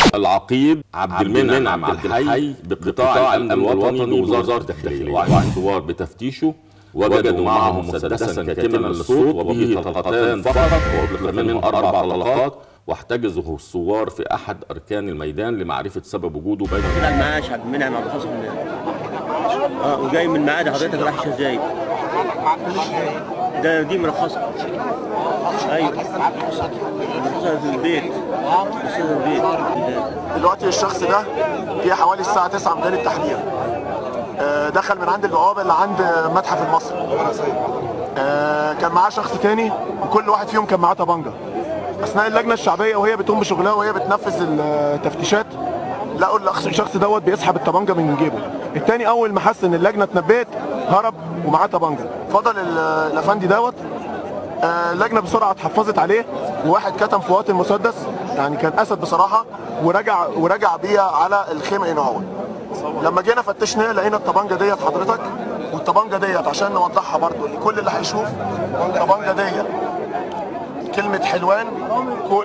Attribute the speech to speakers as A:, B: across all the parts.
A: العقيد عبد المنعم عبد الحي بقطاع الامن الوطني بوزاره الداخليه وعن ثوار بتفتيشه وجدوا معه مسدسا كاتما للصوت وبه طلقتان فقط واطلق منه اربع طلقات واحتجزه الثوار في احد اركان الميدان لمعرفه سبب وجوده بين
B: كده المعاش عبد المنعم عبد الحسن اه وجاي من معاد حضرتك رايح ازاي؟ ده دي مرخصه ايوه مرخصه في البيت مرخصه في البيت
C: دلوقتي الشخص ده جه حوالي الساعة 9 ميدان التحرير آه، دخل من عند البوابة اللي عند متحف المصري آه، كان معاه شخص تاني وكل واحد فيهم كان معاه طبنجة أثناء اللجنة الشعبية وهي بتقوم بشغلها وهي بتنفذ التفتيشات لقوا الأخ- الشخص دوت بيسحب الطبنجة من جيبه التاني أول ما حس إن اللجنة اتنبهت هرب ومعاه طبنجة فضل ال- الأفندي دوت آه، اللجنه بسرعه اتحفظت عليه وواحد كتم في وقت المسدس يعني كان اسد بصراحه ورجع ورجع بيها على الخيمه هنا هو لما جينا فتشنا لقينا الطبنجه ديت حضرتك والطبنجه ديت عشان نوضحها برضو لكل اللي هيشوف الطبنجه ديت كلمه حلوان كل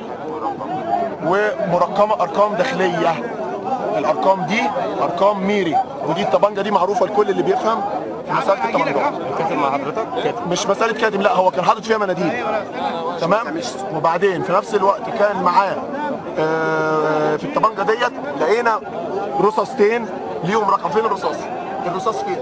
C: ومرقمه ارقام داخليه الارقام دي ارقام ميري ودي الطبنجه دي معروفه لكل اللي بيفهم في مساله الطبنجات
D: كاتب مع حضرتك؟
C: مش مساله كاتب لا هو كان حاطط فيها مناديل تمام وبعدين في نفس الوقت كان معاه آه، في الطبنجه ديت لقينا رصاصتين ليهم رقم فين الرصاص الرصاص فين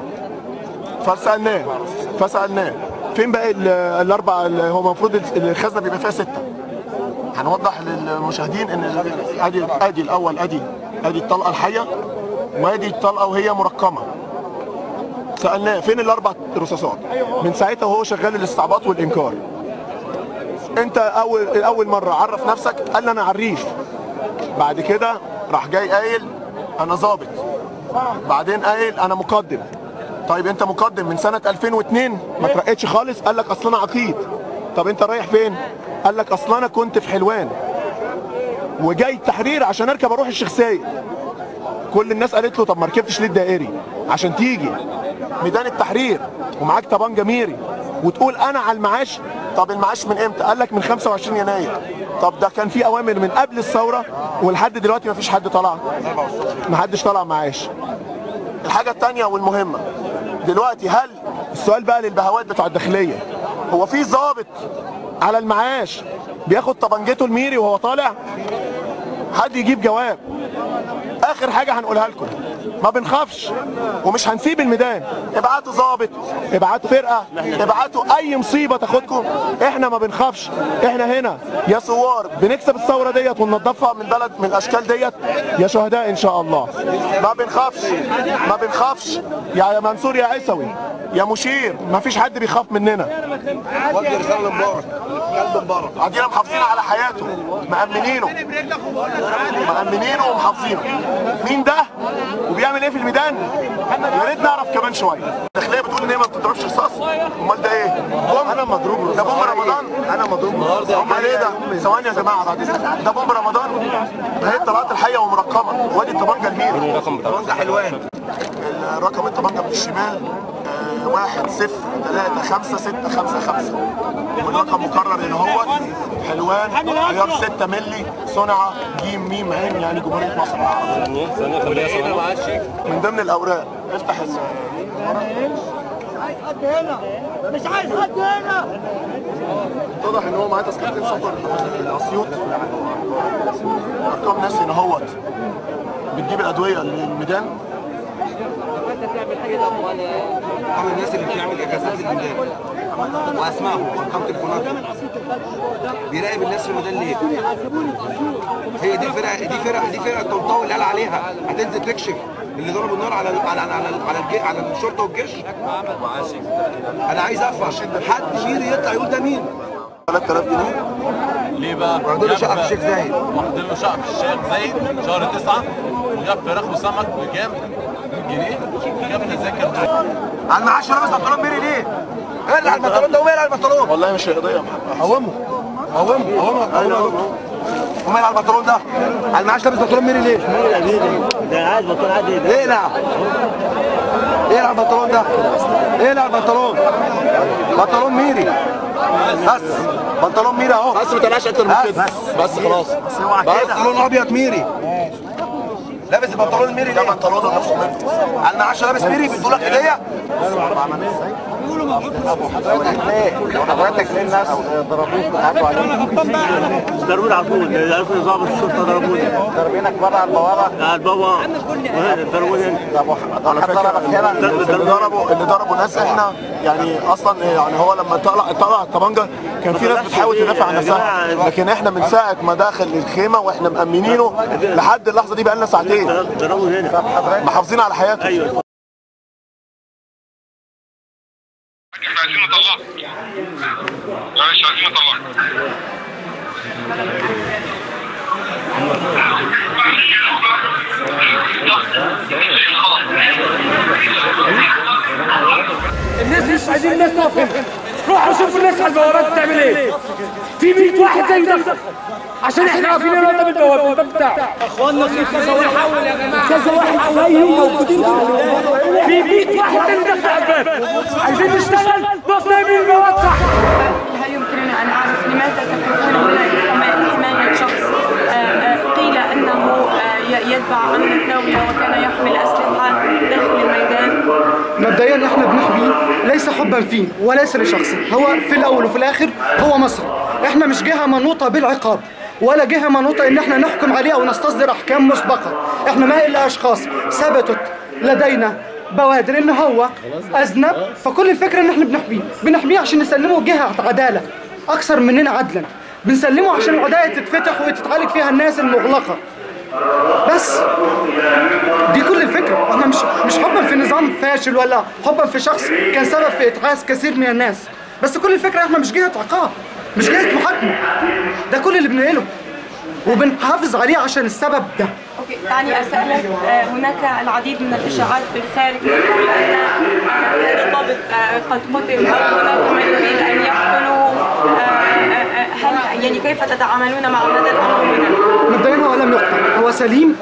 C: فسالناه فسالناه فين بقى ال- الاربع اللي هو المفروض الخزنه بيبقى فيها سته هنوضح للمشاهدين ان ال- ادي ادي الاول ادي ادي الطلقه الحيه وادي الطلقه وهي مرقمه سالناه فين الاربع رصاصات من ساعتها وهو شغال الاستعباط والانكار انت اول اول مره عرف نفسك قال لي انا عريف بعد كده راح جاي قايل انا ظابط بعدين قايل انا مقدم طيب انت مقدم من سنه 2002 ما ترقيتش خالص قال لك اصل انا عقيد طب انت رايح فين قال لك اصل انا كنت في حلوان وجاي التحرير عشان اركب اروح الشيخ سيد كل الناس قالت له طب ما ركبتش ليه الدائري عشان تيجي ميدان التحرير ومعاك طبنجه ميري وتقول انا على المعاش طب المعاش من امتى قال لك من 25 يناير طب ده كان في اوامر من قبل الثوره ولحد دلوقتي ما فيش حد طلع ما حدش طلع معاش الحاجه الثانيه والمهمه دلوقتي هل السؤال بقى للبهوات بتوع الداخليه هو في ضابط على المعاش بياخد طبنجته الميري وهو طالع حد يجيب جواب اخر حاجه هنقولها لكم ما بنخافش ومش هنسيب الميدان ابعتوا ضابط ابعتوا فرقه ابعتوا اي مصيبه تاخدكم احنا ما بنخافش احنا هنا يا ثوار بنكسب الثوره ديت وننضفها من بلد من الاشكال ديت يا شهداء ان شاء الله ما بنخافش ما بنخافش يا منصور يا عيسوي يا مشير ما فيش حد بيخاف مننا
D: وجه رساله لمبارك قلب مبارك
C: قاعدين محافظين على حياته مأمنينه مأمنينه ومحافظينه مين ده وبيعمل ايه في الميدان يا ريت نعرف كمان شويه الداخليه بتقول ان هي ما بتضربش رصاص امال ده ايه بوم انا مضروب ده بوم رمضان انا مضروب امال ايه ده ثواني يا جماعه بعد اذنك ده بوم رمضان ده هي الطلقات الحيه ومرقمه وادي الطبنجه الميري
D: الرقم بتاعه ده حلوان
C: الرقم الطبنجه من الشمال آه، واحد صفر ثلاثة خمسة ستة خمسة خمسة والرقم مكرر هنا هو حلوان عيار 6 ملي صنع جيم ميم عين يعني جمهورية مصر العربية
D: ثانيه ثانيه معاه شيك
C: من ضمن الأوراق افتح ال-
E: حد هنا مش عايز حد هنا
C: اتضح ان هو معاه تذكرتين سفر لاسيوط ارقام ناس هنا اهوت بتجيب الادويه للميدان
D: عامل الناس اللي بتعمل اجازات للميدان واسمائهم وارقام تليفوناتهم بيراقب الناس في الميدان ليه؟ هي دي الفرقه دي فرقه دي فرقه طنطاوي اللي قال عليها هتنزل تكشف اللي ضربوا النار على على على على, على, الجي على الشرطه والجيش انا عايز افهم حد ميري يطلع يقول ده مين؟
C: 3000 جنيه
F: ليه بقى؟
D: واخدين له شقه في الشيخ زايد
F: واخدين له شقه في الشيخ زايد شهر تسعه وجاب فراخ وسمك بكام؟ جنيه وجاب تذاكر
D: على المعاش لابس بنطلون ميري ليه؟ ايه اللي على البنطلون ده ومين على البنطلون؟
C: والله مش قضيه يا محمد
D: قومه قومه قومه
C: ايوه
D: ومين على البنطلون ده؟ على المعاش لابس بنطلون ميري ليه؟
B: ده عايز بطل عادي ده
D: ايه لا ايه على البنطلون ده؟ ايه اللي على البنطلون؟ بنطلون ميري
C: بس بنطلون ميري اهو بس ما تبقاش اكتر من كده بس خلاص بس اوعى كده
D: بنطلون ابيض ميري لابس البنطلون الميري
C: ده
D: ليه؟
C: بنطلون نفسه منه
D: قال ما عادش لابس ميري بيدوا لك هديه
C: حضرتك ليه الناس ضربوك وقعدوا عليك
B: ضربوني على طول عرفوا نظام الشرطه ضربوني
C: ضاربينك بره على البوابه
B: على البابا وهنا ضربوني هنا
C: على فكره اللي ضربوا اللي ضربوا ناس احنا يعني اصلا يعني هو لما طلع طلع الطبنجه كان في ناس بتحاول تدافع عن نفسها لكن احنا من ساعه ما دخل الخيمه واحنا مأمنينه لحد اللحظه دي بقى لنا ساعتين
B: ضربوني هنا
C: محافظين على حياته
B: ايوه
G: احنا عايزين نطلعك معلش عايزين نطلعك
E: الناس مش عايزين الناس تقف روحوا شوفوا الناس على البوابات بتعمل ايه في 100 واحد زي ده عشان احنا واقفين هنا قدام البوابه الباب بتاعه اخوانا في كذا واحد كذا واحد زيهم موجودين في 100 واحد تاني داخل على الباب عايزين نشتغل نقف نعمل البوابات صح
H: هل يمكنني أن أعرف لماذا تقفون هنا لحماية شخص آه، آه، قيل أنه آه، ي- يتبع أمن الدولة وكان يحمل أسلحة داخل الميدان
I: مبدئيا احنا بنحميه ليس حبا فيه وليس لشخصه هو في الاول وفي الاخر هو مصري احنا مش جهه منوطه بالعقاب ولا جهه منوطه ان احنا نحكم عليه او نستصدر احكام مسبقه احنا ما الا اشخاص ثبتت لدينا بوادر ان هو اذنب فكل الفكره ان احنا بنحميه بنحميه عشان نسلمه جهه عداله اكثر مننا عدلا بنسلمه عشان العدايه تتفتح وتتعالج فيها الناس المغلقه بس دي كل الفكرة احنا مش مش حبا في نظام فاشل ولا حبا في شخص كان سبب في اتعاس كثير من الناس بس كل الفكرة احنا مش جهة عقاب مش جهة محاكمة ده كل اللي بنقله وبنحافظ عليه عشان السبب ده
H: أوكي دعني أسألك آه، هناك العديد من الإشاعات بالخارج تقول أن آه، الضابط آه، قد قتل أو هناك من يريد أن يقتله آه، آه، آه، هل يعني كيف تتعاملون مع هذا الأمر هنا؟
I: مبدئيا هو لم يقتل هو سليم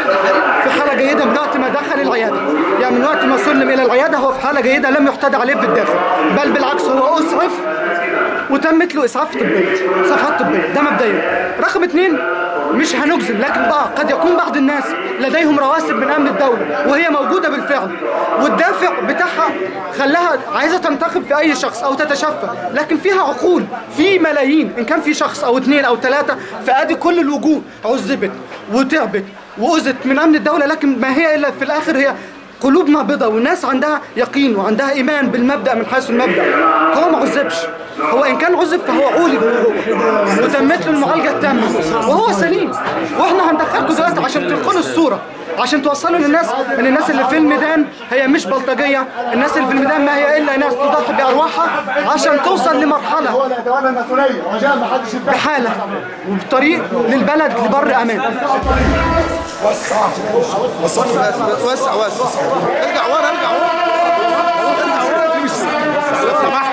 I: في حالة جيدة من وقت ما دخل العيادة يعني من وقت ما سلم إلى العيادة هو في حالة جيدة لم يحتد عليه في الداخل بل بالعكس هو أسعف وتمت له إسعاف طبية صفحات طبية ده مبدئيا رقم اثنين مش هنجزم لكن بقى قد يكون بعض الناس لديهم رواسب من امن الدوله وهي موجوده بالفعل والدافع بتاعها خلاها عايزه تنتخب في اي شخص او تتشفى لكن فيها عقول في ملايين ان كان في شخص او اثنين او ثلاثه فادي كل الوجوه عذبت وتعبت واذت من امن الدوله لكن ما هي الا في الاخر هي قلوب نابضه والناس عندها يقين وعندها ايمان بالمبدا من حيث المبدا هو ما عذبش هو ان كان عذب فهو عولج وتمت له المعالجه التامه وهو سليم واحنا هندخلكم دلوقتي عشان تنقلوا الصوره عشان توصلوا للناس ان الناس اللي في الميدان هي مش بلطجيه الناس اللي في الميدان ما هي الا ناس تضحي بارواحها عشان توصل لمرحله
C: هو اللي هيتولى المسؤوليه رجاء ما حدش يتدخل
I: بحاله وبطريق للبلد لبر امان
D: وسع وسع وسع ارجع ورا ارجع ورا ارجع ورا لو سمحت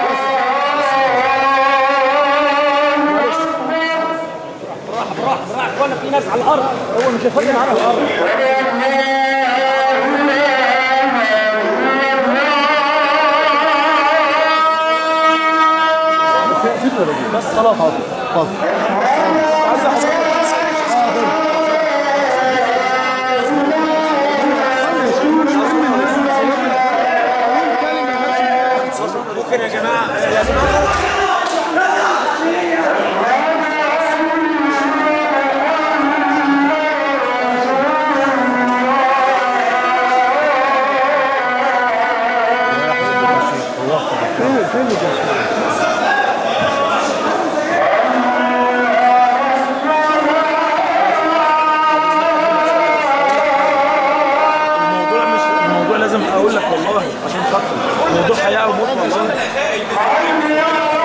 B: الموضوع مش الموضوع لازم اقول لك والله عشان خاطر الموضوع حياه وموت والله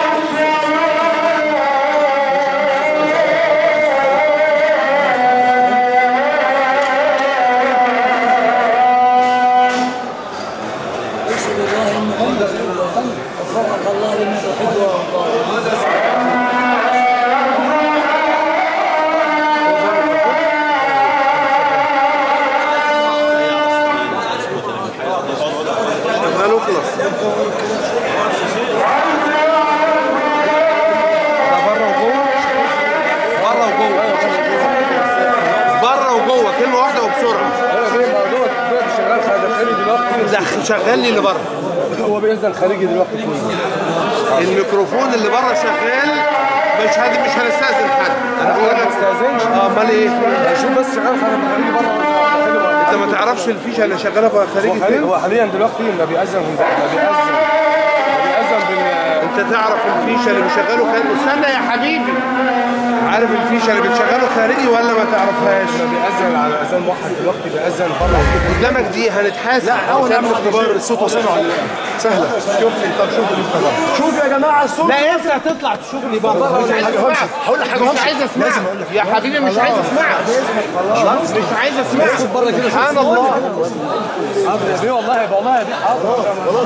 D: مشغل لي اللي بره
J: هو بيأذن خارجي دلوقتي كله
D: الميكروفون اللي بره شغال مش هادي مش هنستاذن حد انا بقول لك
J: استاذنش
D: اه امال ايه
J: شوف بس شغال خارجي بره
D: انت ما تعرفش الفيشه اللي شغاله بقى خارجي
J: هو حاليا
D: فين
J: هو حاليا دلوقتي ما بيأذن ما بيأذن ما بيأذن بال
D: انت تعرف الفيشه اللي بيشغله خارجي استنى يا حبيبي عارف الفيشه اللي بتشغله خارجي ولا ما تعرفهاش
J: ما بيأذن على اذان موحد دلوقتي بيأذن بره
D: قدامك دي هنتحاسب
C: لا اول نعمل اختبار الصوت وصلنا ولا لا سهله
D: شوف لي طب شوف لي الصلاة.
C: شوف يا جماعه الصوت
D: لا انت هتطلع تشوف لي بره مش عايز اسمعك
C: هقول لك حاجه
D: مش عايز اسمعك يا حبيبي مش عايز اسمعك خلاص مش عايز اسمعك
J: بره كده
D: سبحان الله
J: حاضر يا بيه والله والله يا بيه حاضر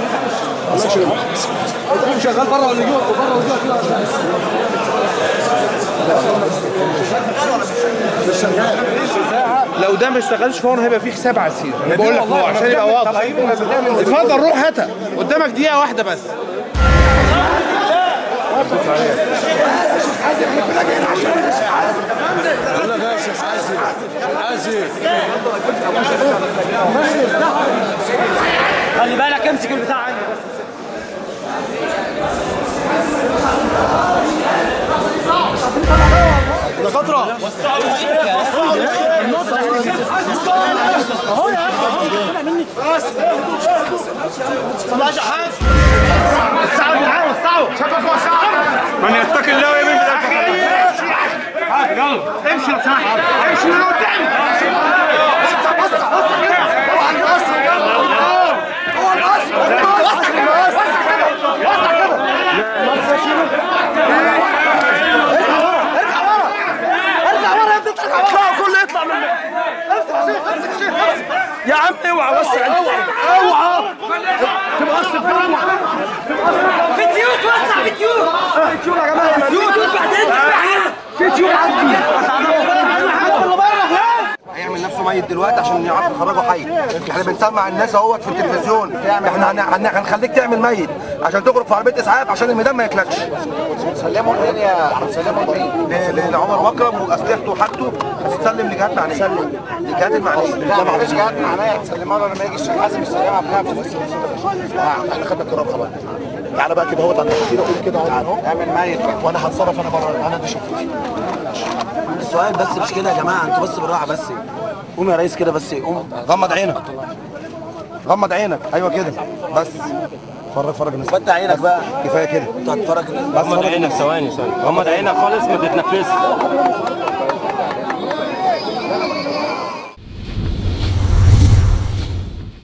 J: خلاص شغال بره ولا جوه بره وجوه كده
D: لو ده ما اشتغلش فورا هيبقى فيه حساب عسير انا بقول لك هو عشان يبقى واضح اتفضل روح هاتها قدامك دقيقه واحده بس
E: خلي بالك امسك البتاع عندي
D: من يتقي الله ويؤمن بالآخرة امشي لو سمحت امشي من قدام
C: كله يطلع من يا عم اوعى وسع اوعى تبقى اصل
E: في تيوت وسع في تيوت
C: في تيول يا جماعه
E: تيوت بعدين
C: في تيول عندي
D: هيعمل نفسه ميت دلوقتي عشان يعرف يخرجه حي احنا بنسمع الناس اهوت في التلفزيون احنا هن- هن- هنخليك تعمل ميت عشان تخرج في عربيه اسعاف عشان الميدان ما ياكلكش سلموا لمين يا سلموا لمين لعمر مكرم واسلحته وحاجته هتتسلم لجهات معنيه سلم لجهات المعنيه لا ما فيش جهات معنيه تسلمها له لما يجي الشيخ حازم يسلمها بنفسه بس احنا خدنا القرار خلاص تعالى بقى كده اهوت عند الحكيم قول كده اهو اعمل ميت وانا هتصرف انا بره انا دي شفتي
K: السؤال بس مش كده يا جماعه انتوا بس بالراحه بس قوم يا ريس كده بس قوم
D: غمض عينك غمض عينك ايوه كده بس فرج فرج الناس
K: فتح عينك بقى
D: كفايه كده
K: انت هتتفرج
D: بس غمض عينك ثواني ثواني غمض عينك خالص ما تتنفسش